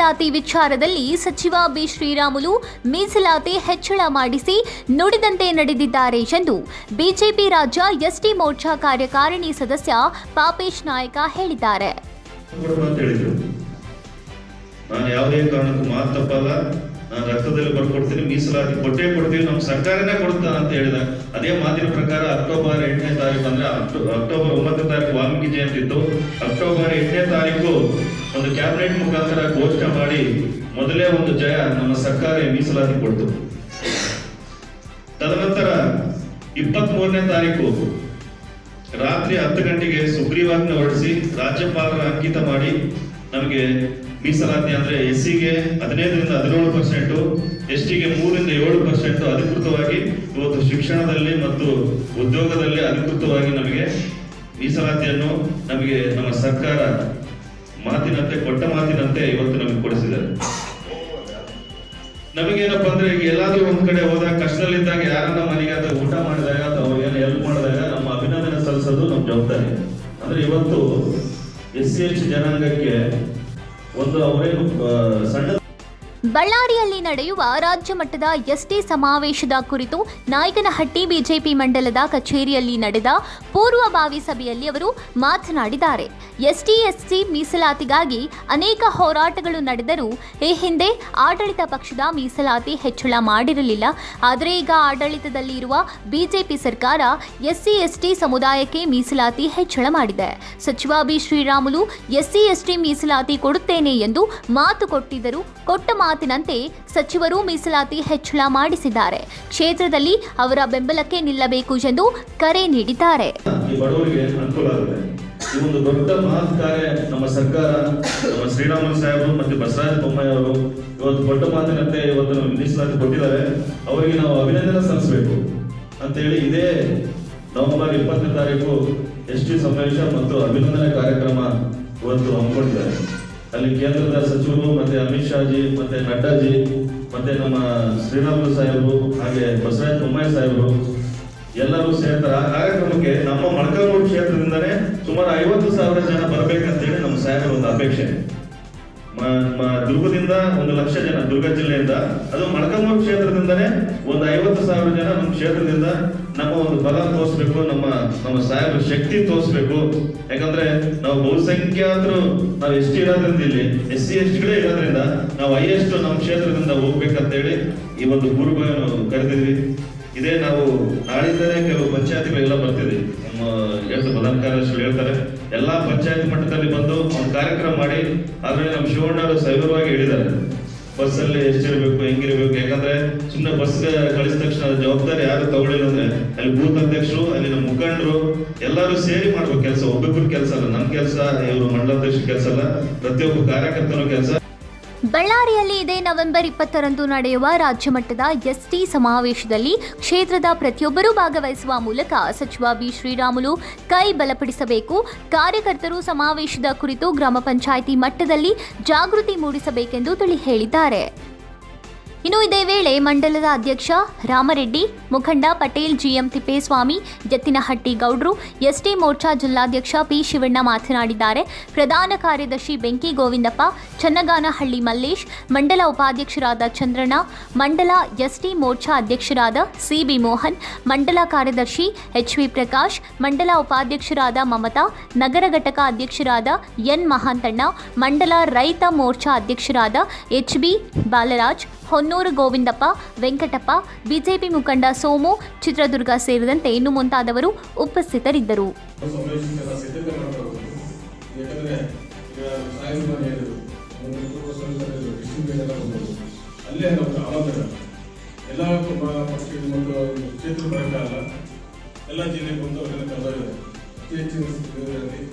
ಮೀಸಲಾತಿ ವಿಚಾರದಲ್ಲಿ ಸಚಿವ ಬಿ ಶ್ರೀರಾಮುಲು ಮೀಸಲಾತಿ ಹೆಚ್ಚಳ ಮಾಡಿಸಿ ನುಡಿದಂತೆ ನಡೆದಿದ್ದಾರೆ ಎಂದು ಬಿಜೆಪಿ ರಾಜ್ಯ ಎಸ್ಟಿ ಮೋರ್ಚಾ ಕಾರ್ಯಕಾರಿಣಿ ಸದಸ್ಯ ಪಾಪೇಶ್ ನಾಯಕ ಹೇಳಿದ್ದಾರೆ ಕೊಡುವ ಅಂತ ಹೇಳಿದ್ರು ನಾನು ಯಾವುದೇ ಕಾರಣಕ್ಕೂ ಮಾತು ತಪ್ಪಲ್ಲ ನಾನು ರಕ್ತದಲ್ಲಿ ಬರ್ಕೊಡ್ತೀನಿ ಮೀಸಲಾತಿ ಕೊಟ್ಟೇ ಕೊಡ್ತೀವಿ ನಮ್ಮ ಸರ್ಕಾರನೇ ಕೊಡುತ್ತಾ ಅಂತ ಹೇಳಿದ ಅದೇ ಮಾತಿನ ಪ್ರಕಾರ ಅಕ್ಟೋಬರ್ ಎಂಟನೇ ತಾರೀಕು ಅಂದ್ರೆ ಅಕ್ಟೋ- ಅಕ್ಟೋಬರ್ ಒಂಬತ್ತನೇ ತಾರೀಕು ವಾಲ್ಮೀಕಿ ಜಯಂತಿ ಇತ್ತು ಅಕ್ಟೋಬರ್ ಎಂಟನೇ ತಾರೀಕು ಒಂದು ಕ್ಯಾಬಿನೆಟ್ ಮುಖಾಂತರ ಘೋಷಣೆ ಮಾಡಿ ಮೊದಲೇ ಒಂದು ಜಯ ನಮ್ಮ ಸರ್ಕಾರ ಮೀಸಲಾತಿ ಕೊಡ್ತು ತದನಂತರ ಇಪ್ಪತ್ತ್ ಮೂರನೇ ತಾರೀಕು ರಾತ್ರಿ ಹತ್ತು ಗಂಟೆಗೆ ಸುಗ್ರೀವಾಜ್ಞೆ ಹೊರಡಿಸಿ ರಾಜ್ಯಪಾಲರ ಅಂಕಿತ ಮಾಡಿ ನಮಗೆ ಮೀಸಲಾತಿ ಅಂದ್ರೆ ಎಸ್ ಸಿಗೆ ಹದಿನೈದರಿಂದ ಹದಿನೇಳು ಪರ್ಸೆಂಟ್ ಎಸ್ ಟಿಗೆ ಮೂರರಿಂದ ಏಳು ಪರ್ಸೆಂಟ್ ಅಧಿಕೃತವಾಗಿ ಇವತ್ತು ಶಿಕ್ಷಣದಲ್ಲಿ ಮತ್ತು ಉದ್ಯೋಗದಲ್ಲಿ ಅಧಿಕೃತವಾಗಿ ನಮಗೆ ಮೀಸಲಾತಿಯನ್ನು ನಮಗೆ ನಮ್ಮ ಸರ್ಕಾರ ಮಾತಿನಂತೆ ಕೊಟ್ಟ ಮಾತಿನಂತೆ ಇವತ್ತು ನಮಗೆ ಕೊಡಿಸಿದ್ದಾರೆ ನಮಗೇನಪ್ಪ ಅಂದ್ರೆ ಈಗ ಎಲ್ಲಾದ್ರೂ ಒಂದ್ ಕಡೆ ಹೋದಾಗ ಕಷ್ಟದಲ್ಲಿದ್ದಾಗ ಯಾರನ್ನ ಮನೆಗೆ ಅಥವಾ ಊಟ ಮಾಡಿದಾಗ ಅಥವಾ ಅವ್ರಿಗೆ ಹೆಲ್ಪ್ ಮಾಡಿದಾಗ ನಮ್ಮ ಅಭಿನಂದನೆ ಸಲ್ಲಿಸೋದು ನಮ್ಮ ಜವಾಬ್ದಾರಿ ಅಂದ್ರೆ ಇವತ್ತು ಎಸ್ ಸಿ ಎಚ್ ಜನಾಂಗಕ್ಕೆ ಒಂದು ಅವರೇನು ಆ, ಸಣ್ಣ ಬಳ್ಳಾರಿಯಲ್ಲಿ ನಡೆಯುವ ರಾಜ್ಯ ಮಟ್ಟದ ಎಸ್ಟಿ ಸಮಾವೇಶದ ಕುರಿತು ನಾಯಕನಹಟ್ಟಿ ಬಿಜೆಪಿ ಮಂಡಲದ ಕಚೇರಿಯಲ್ಲಿ ನಡೆದ ಪೂರ್ವಭಾವಿ ಸಭೆಯಲ್ಲಿ ಅವರು ಮಾತನಾಡಿದ್ದಾರೆ ಎಸ್ಟಿ ಎಸ್ಸಿ ಮೀಸಲಾತಿಗಾಗಿ ಅನೇಕ ಹೋರಾಟಗಳು ನಡೆದರೂ ಈ ಹಿಂದೆ ಆಡಳಿತ ಪಕ್ಷದ ಮೀಸಲಾತಿ ಹೆಚ್ಚಳ ಮಾಡಿರಲಿಲ್ಲ ಆದರೆ ಈಗ ಆಡಳಿತದಲ್ಲಿ ಇರುವ ಬಿಜೆಪಿ ಸರ್ಕಾರ ಎಸ್ಸಿ ಎಸ್ಟಿ ಸಮುದಾಯಕ್ಕೆ ಮೀಸಲಾತಿ ಹೆಚ್ಚಳ ಮಾಡಿದೆ ಸಚಿವ ಬಿ ಶ್ರೀರಾಮುಲು ಎಸ್ಸಿ ಎಸ್ಟಿ ಮೀಸಲಾತಿ ಕೊಡುತ್ತೇನೆ ಎಂದು ಮಾತು ಕೊಟ್ಟಿದ್ದರು ಕೊಟ್ಟ ಮಾತಿನಂತೆ ಸಚಿವರು ಮೀಸಲಾತಿ ಹೆಚ್ಚಳ ಮಾಡಿಸಿದ್ದಾರೆ ಕ್ಷೇತ್ರದಲ್ಲಿ ಅವರ ಬೆಂಬಲಕ್ಕೆ ನಿಲ್ಲಬೇಕು ಎಂದು ಕರೆ ನೀಡಿದ್ದಾರೆ ಈ ಬಡವರಿಗೆ ಅನುಕೂಲ ಆಗುತ್ತೆ ಈ ಒಂದು ದೊಡ್ಡ ಮಹತ್ ಕಾರ್ಯ ನಮ್ಮ ಸರ್ಕಾರ ನಮ್ಮ ಶ್ರೀರಾಮುಲು ಸಾಹೇಬರು ಮತ್ತು ಬಸವರಾಜ ಬೊಮ್ಮಾಯಿ ಅವರು ಇವತ್ತು ದೊಡ್ಡ ಮಾತಿನಂತೆ ಇವತ್ತು ನಮಗೆ ಮೀಸಲಾತಿ ಕೊಟ್ಟಿದ್ದಾರೆ ಅವರಿಗೆ ನಾವು ಅಭಿನಂದನೆ ಸಲ್ಲಿಸಬೇಕು ಅಂತೇಳಿ ಇದೇ ನವೆಂಬರ್ ಇಪ್ಪತ್ತನೇ ತಾರೀಕು ಎಸ್ ಟಿ ಸಮಾವೇಶ ಮತ್ತು ಅಭಿನಂದನೆ ಕಾರ್ಯಕ್ರಮ ಇವತ್ತು ಹಮ್ಮಿಕೊಂಡಿದ್ದಾರೆ ಅಲ್ಲಿ ಕೇಂದ್ರದ ಸಚಿವರು ಮತ್ತೆ ಅಮಿತ್ ಶಾಜಿ ಮತ್ತೆ ನಡ್ಡಾಜಿ ಮತ್ತೆ ನಮ್ಮ ಶ್ರೀರಾಮುಲು ಸಾಹೇಬರು ಹಾಗೆ ಬಸವರಾಜ ಬೊಮ್ಮಾಯಿ ಸಾಹೇಬರು ಎಲ್ಲರೂ ಸೇರ್ತಾರೆ ಆ ಕಾರ್ಯಕ್ರಮಕ್ಕೆ ನಮ್ಮ ಮೊಳಕಾಲ್ಮೂರು ಕ್ಷೇತ್ರದಿಂದನೇ ಸುಮಾರು ಐವತ್ತು ಸಾವಿರ ಜನ ಬರಬೇಕಂತೇಳಿ ನಮ್ಮ ಸಾಹೇಬರ ಒಂದು ಅಪೇಕ್ಷೆ ಮ- ಮ- ದುರ್ಗದಿಂದ ಒಂದು ಲಕ್ಷ ಜನ ದುರ್ಗ ಜಿಲ್ಲೆಯಿಂದ ಅದು ಮೊಳಕಾಲ್ಮೂರು ಕ್ಷೇತ್ರದಿಂದನೇ ಒಂದು ಐವತ್ತು ಸಾವಿರ ಜನ ನಮ್ಮ ಕ್ಷೇತ್ರದಿಂದ ನಮ್ಮ ಒಂದು ಬಲ ತೋರಿಸ್ಬೇಕು ನಮ್ಮ ನಮ್ಮ ಸಾಹೇಬರ ಶಕ್ತಿ ತೋರಿಸ್ಬೇಕು ಯಾಕಂದ್ರೆ ನಾವು ಬಹುಸಂಖ್ಯಾತರು ನಾವು ಎಸ್ ಟಿ ಇರೋದ್ರಿಂದ ಇಲ್ಲಿ ಎಸ್ ಸಿ ಎಸ್ ಟಿಗಳೇ ಇರೋದ್ರಿಂದ ನಾವು ಹೈಯೆಸ್ಟ್ ನಮ್ಮ ಕ್ಷೇತ್ರದಿಂದ ಹೋಗ್ಬೇಕಂತೇಳಿ ಈ ಒಂದು ಪೂರ್ವವನ್ನು ಕರೆದಿದ್ವಿ ಇದೇ ನಾವು ನಾಳಿಂದಲೇ ಕೆಲವು ಪಂಚಾಯತ್ಗಳೆಲ್ಲ ಬರ್ತಿದ್ವಿ ನಮ್ಮ ಹೇಳ್ತಾರೆ ಪ್ರಧಾನ ಕಾರ್ಯದರ್ಶಿಗಳು ಹೇಳ್ತಾರೆ ಎಲ್ಲಾ ಪಂಚಾಯತ್ ಮಟ್ಟದಲ್ಲಿ ಬಂದು ಒಂದು ಕಾರ್ಯಕ್ರಮ ಮಾಡಿ ಆದ್ರೆ ನಮ್ಮ ಶಿವಣ್ಣ ಅವರು ಸವಿವರವಾಗಿ ಹೇಳಿದ್ದಾರೆ ಬಸ್ ಅಲ್ಲಿ ಎಷ್ಟಿರ್ಬೇಕು ಹೆಂಗಿರ್ಬೇಕು ಯಾಕಂದ್ರೆ ಸುಮ್ಮನೆ ಬಸ್ ಕಳಿಸಿದ ತಕ್ಷಣ ಅದ್ರ ಜವಾಬ್ದಾರಿ ಯಾರು ತಗೊಳ್ಳಿಲ್ಲ ಅಂದ್ರೆ ಅಲ್ಲಿ ಬೂತ್ ಅಧ್ಯಕ್ಷರು ಅಲ್ಲಿನ ಮುಖಂಡರು ಎಲ್ಲರೂ ಸೇರಿ ಮಾಡ್ಬೇಕು ಕೆಲಸ ಒಬ್ಬೊಬ್ಬರು ಕೆಲಸ ಅಲ್ಲ ನಮ್ಮ ಕೆಲಸ ಇವರು ಮಂಡಲಾಧ್ಯಕ್ಷ ಕೆಲಸ ಅಲ್ಲ ಪ್ರತಿಯೊಬ್ಬ ಕಾರ್ಯಕರ್ತನ ಕೆಲಸ ಬಳ್ಳಾರಿಯಲ್ಲಿ ಇದೇ ನವೆಂಬರ್ ಇಪ್ಪತ್ತರಂದು ನಡೆಯುವ ರಾಜ್ಯ ಮಟ್ಟದ ಎಸ್ಟಿ ಸಮಾವೇಶದಲ್ಲಿ ಕ್ಷೇತ್ರದ ಪ್ರತಿಯೊಬ್ಬರೂ ಭಾಗವಹಿಸುವ ಮೂಲಕ ಸಚಿವ ಬಿ ಶ್ರೀರಾಮುಲು ಕೈ ಬಲಪಡಿಸಬೇಕು ಕಾರ್ಯಕರ್ತರು ಸಮಾವೇಶದ ಕುರಿತು ಗ್ರಾಮ ಪಂಚಾಯಿತಿ ಮಟ್ಟದಲ್ಲಿ ಜಾಗೃತಿ ಮೂಡಿಸಬೇಕೆಂದು ತಿಳಿ ಹೇಳಿದ್ದಾರೆ ಇನ್ನು ಇದೇ ವೇಳೆ ಮಂಡಲದ ಅಧ್ಯಕ್ಷ ರಾಮರೆಡ್ಡಿ ಮುಖಂಡ ಪಟೇಲ್ ಜಿಎಂ ತಿಪ್ಪೇಸ್ವಾಮಿ ಜತ್ತಿನಹಟ್ಟಿ ಗೌಡ್ರು ಎಸ್ಟಿ ಮೋರ್ಚಾ ಜಿಲ್ಲಾಧ್ಯಕ್ಷ ಪಿ ಶಿವಣ್ಣ ಮಾತನಾಡಿದ್ದಾರೆ ಪ್ರಧಾನ ಕಾರ್ಯದರ್ಶಿ ಬೆಂಕಿ ಗೋವಿಂದಪ್ಪ ಚನ್ನಗಾನಹಳ್ಳಿ ಮಲ್ಲೇಶ್ ಮಂಡಲ ಉಪಾಧ್ಯಕ್ಷರಾದ ಚಂದ್ರಣ್ಣ ಮಂಡಲ ಎಸ್ಟಿ ಮೋರ್ಚಾ ಅಧ್ಯಕ್ಷರಾದ ಸಿಬಿ ಮೋಹನ್ ಮಂಡಲ ಕಾರ್ಯದರ್ಶಿ ಎಚ್ ವಿ ಪ್ರಕಾಶ್ ಮಂಡಲ ಉಪಾಧ್ಯಕ್ಷರಾದ ಮಮತಾ ನಗರ ಘಟಕ ಅಧ್ಯಕ್ಷರಾದ ಎನ್ ಮಹಾಂತಣ್ಣ ಮಂಡಲ ರೈತ ಮೋರ್ಚಾ ಅಧ್ಯಕ್ಷರಾದ H B Balaraj Honnur Govindappa Venkatappa BJP ಮುಖಂಡ ಸೋಮು ಚಿತ್ರದುರ್ಗ ಸೇರಿದಂತೆ ಇನ್ನು ಮುಂತಾದವರು ಉಪಸ್ಥಿತರಿದ್ದರು ಸಮಾವೇಶಕ್ಕೆಲ್ಲ ಸಿದ್ಧತೆ ಮಾಡ್ಕೋಬೇಕು ಯಾಕಂದ್ರೆ ಈಗ ಸಾಯಿಲ್ ಮನೆ ಹೇಳಿದ್ರು ಒಂದು ಪೂರ್ವ ಸಮಿತಿ ಡಿಸ್ಟ್ರಿಕ್ಟ್ ಎಲ್ಲ ಬಂದರು ಅಲ್ಲೇ ನಾವು ಆಲೋಚನೆ ಎಲ್ಲ ಪ- ಪಕ್ಷಗಳು ಮತ್ತು ಕ್ಷೇತ್ರ ಬರೋಕ್ಕಾಗಲ್ಲ ಎಲ್ಲ ಜಿಲ್ಲೆಗೆ ಬಂದು ಅವರೆಲ್ಲ ಕರೆದೋಗಿದ್ದಾರೆ ಅತಿ ಹೆಚ್ಚಿನ ಇದರಲ್ಲಿ